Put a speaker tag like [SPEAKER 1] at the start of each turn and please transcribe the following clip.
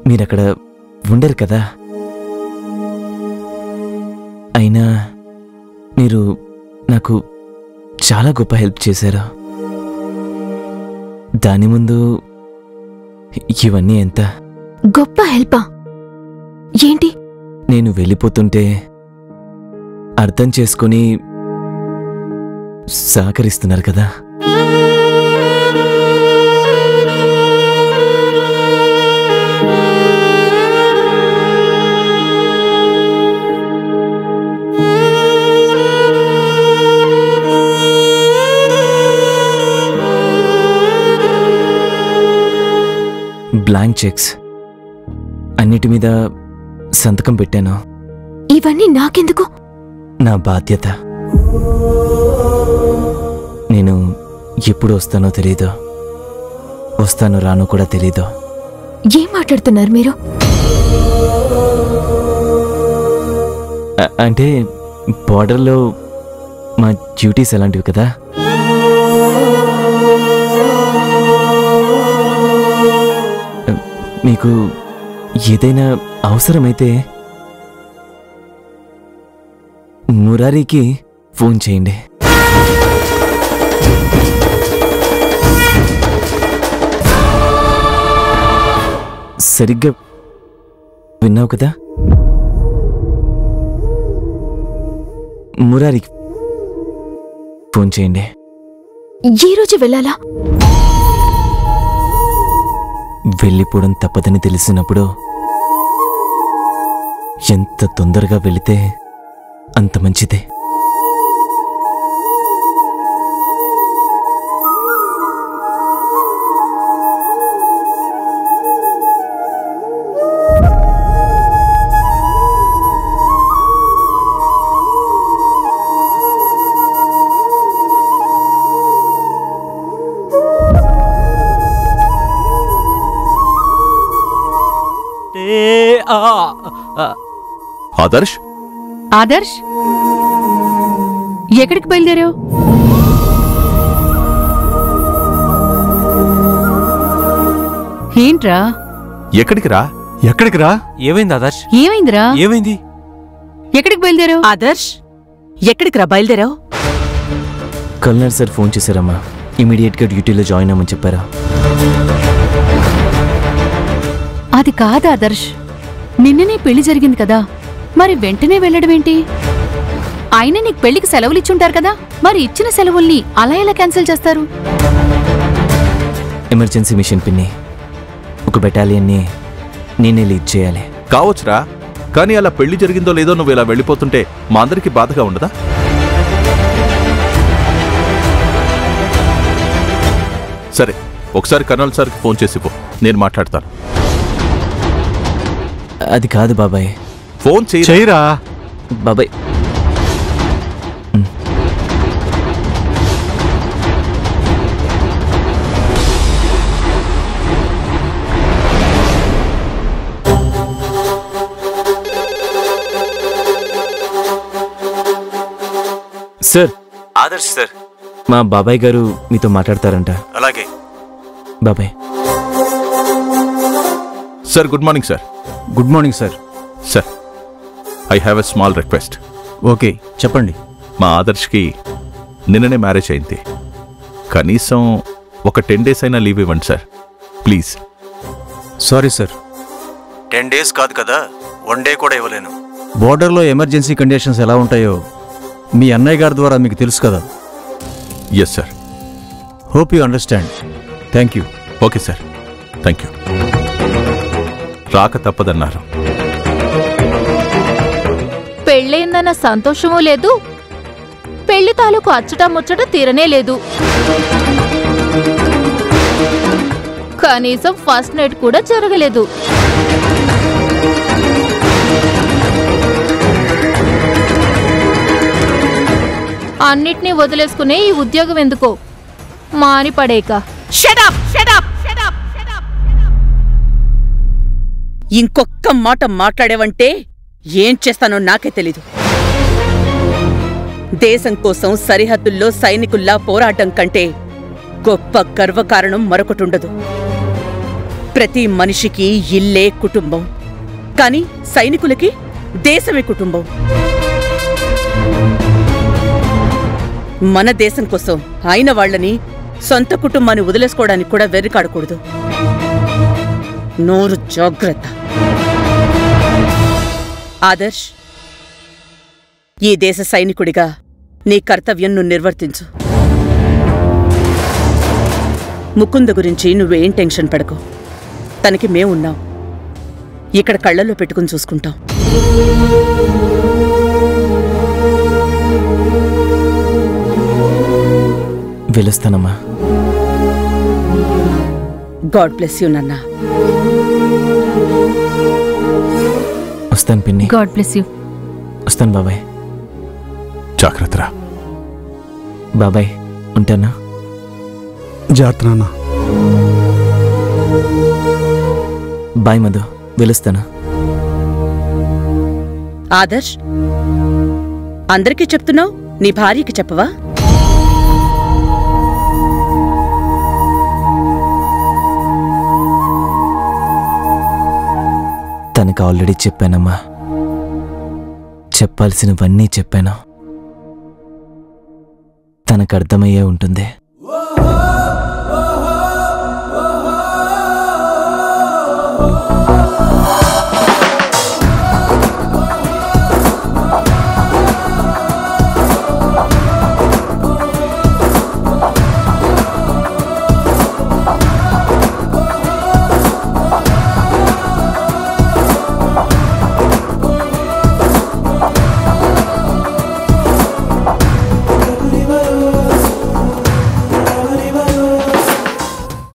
[SPEAKER 1] మీరక్కడ ఉండరు కదా అయినా మీరు నాకు చాలా గొప్ప హెల్ప్ చేశారు దాని ముందు ఇవన్నీ ఎంత
[SPEAKER 2] గొప్ప హెల్పా ఏంటి
[SPEAKER 1] నేను వెళ్ళిపోతుంటే అర్థం చేసుకొని సహకరిస్తున్నారు కదా బ్లాంక్ చెక్స్ అన్నిటి మీద సంతకం పెట్టాను
[SPEAKER 2] ఇవన్నీ నాకెందుకు
[SPEAKER 1] నా బాధ్యత నేను ఎప్పుడు వస్తానో తెలీదు వస్తానో రానో కూడా తెలీదు
[SPEAKER 2] ఏం మాట్లాడుతున్నారు మీరు
[SPEAKER 1] అ- అంటే బార్డర్లో మా డ్యూటీస్ అలాంటివి కదా మీకు ఏదైనా అవసరమైతే మురారికి ఫోన్ చేయండి సరిగ్గా విన్నావు కదా మురారికి ఫోన్ చేయండి
[SPEAKER 2] ఈ రోజు వెళ్ళాలా
[SPEAKER 1] వెళ్ళిపోవడం తప్పదని తెలిసినప్పుడు ఎంత తొందరగా వెళితే అంత మంచిదే
[SPEAKER 3] ఆదర్శ్
[SPEAKER 4] ఆదర్శ్ ఎక్కడికి బయలుదేరావు ఏంట్రా
[SPEAKER 3] ఎక్కడికి రా
[SPEAKER 5] ఎక్కడికి రా
[SPEAKER 6] ఏమైంది ఆదర్శ్
[SPEAKER 4] ఏమైందిరా
[SPEAKER 6] ఏమైంది
[SPEAKER 4] ఎక్కడికి బయలుదేరావు
[SPEAKER 7] ఆదర్శ్ ఎక్కడికి రా బయలుదేరావు
[SPEAKER 1] కల్నర్ సార్ ఫోన్ చేశారమ్మా ఇమీడియట్గా డ్యూటీలో జాయిన్ అవ్వమని చెప్పారా
[SPEAKER 4] అది కాదు ఆదర్శ్ నిన్ననే పెళ్లి జరిగింది కదా మరి వెంటనే వెళ్ళడం ఏంటి ఆయన నీకు పెళ్లికి సెలవులు ఇచ్చుంటారు కదా మరి ఇచ్చిన సెలవుల్ని అలా ఎలా క్యాన్సిల్ చేస్తారు
[SPEAKER 1] ఎమర్జెన్సీ మిషన్ పిన్ని ఒక బెటాలియన్ని నేనే లీడ్ చేయాలి
[SPEAKER 3] కావచ్చురా కానీ అలా పెళ్లి జరిగిందో లేదో నువ్వు ఇలా వెళ్ళిపోతుంటే మా అందరికి బాధగా ఉండదా సరే ఒకసారి కర్నల్ సార్కి ఫోన్ చేసి పో నేను మాట్లాడతాను
[SPEAKER 1] అది కాదు బాబాయ్
[SPEAKER 3] ఫోన్ చేయి
[SPEAKER 5] చేయరా
[SPEAKER 1] బాబాయ్ సార్
[SPEAKER 6] ఆదర్శ్ సార్
[SPEAKER 1] మా బాబాయ్ గారు మీతో మాట్లాడతారంట
[SPEAKER 6] అలాగే
[SPEAKER 1] బాబాయ్
[SPEAKER 3] sir good morning sir
[SPEAKER 5] good morning sir
[SPEAKER 3] sir I have a small request
[SPEAKER 5] okay చెప్పండి
[SPEAKER 3] మా ఆదర్శ్కి నిన్ననే మ్యారేజ్ అయింది కనీసం ఒక టెన్ డేస్ అయినా లీవ్ ఇవ్వండి sir please
[SPEAKER 5] sorry sir
[SPEAKER 6] ten days కాదు కదా వన్ డే కూడా ఇవ్వలేను
[SPEAKER 5] బోర్డర్లో ఎమర్జెన్సీ కండిషన్స్ ఎలా ఉంటాయో మీ అన్నయ్య గారి ద్వారా మీకు తెలుసు కదా
[SPEAKER 3] yes sir
[SPEAKER 5] hope you understand thank you
[SPEAKER 3] okay sir thank you రాక తప్పదన్నారు
[SPEAKER 8] పెళ్ళయిందన్న సంతోషమూ లేదు పెళ్లి తాలూకు అచ్చట ముచ్చట తీరనే లేదు కనీసం ఫస్ట్ నైట్ కూడా జరగలేదు అన్నిటినీ వదిలేసుకునే ఈ ఉద్యోగం ఎందుకో మాని పడేక
[SPEAKER 7] షటప్ షటప్ షటప్ షటప్ ఇంకొక్క మాట మాట్లాడేవంటే ఏం చేస్తానో నాకే తెలీదు దేశం కోసం సరిహద్దుల్లో సైనికుల్లా పోరాటం కంటే గొప్ప గర్వకారణం మరొకటుండదు ప్రతి మనిషికి ఇల్లే కుటుంబం కానీ సైనికులకి దేశమే కుటుంబం మన దేశం కోసం అయిన వాళ్ళని సొంత కుటుంబాన్ని వదిలేసుకోవడానికి కూడా వెర్రికాడకూడదు నోరు జాగ్రత్త ఆదర్శ్ ఈ దేశ సైనికుడిగా నీ కర్తవ్యం నువ్వు నిర్వర్తించు ముకుంద గురించి నువ్వేం టెన్షన్ పడకు తనకి మేమున్నాం ఇక్కడ కళ్ళల్లో పెట్టుకుని చూసుకుంటాం
[SPEAKER 1] వెళ్ళొస్తానమ్మా
[SPEAKER 7] గాడ్ బ్లెస్ యూ నాన్న
[SPEAKER 1] వస్తాను పిన్ని
[SPEAKER 4] గాడ్ బ్లెస్ యూ
[SPEAKER 1] వస్తాను బాబాయ్
[SPEAKER 3] జాగ్రత్తరా
[SPEAKER 1] బాబాయ్ ఉంటానా
[SPEAKER 9] జాగ్రత్త నాన్న
[SPEAKER 1] బాయ్ మధు వెళ్ళొస్తాను
[SPEAKER 7] ఆదర్శ్ అందరికీ చెప్తున్నావు నీ భార్యకి చెప్పవా
[SPEAKER 1] తనకు ఆల్రెడీ చెప్పానమ్మా చెప్పాల్సినవన్నీ చెప్పాను తనకు అర్థమయ్యే ఉంటుంది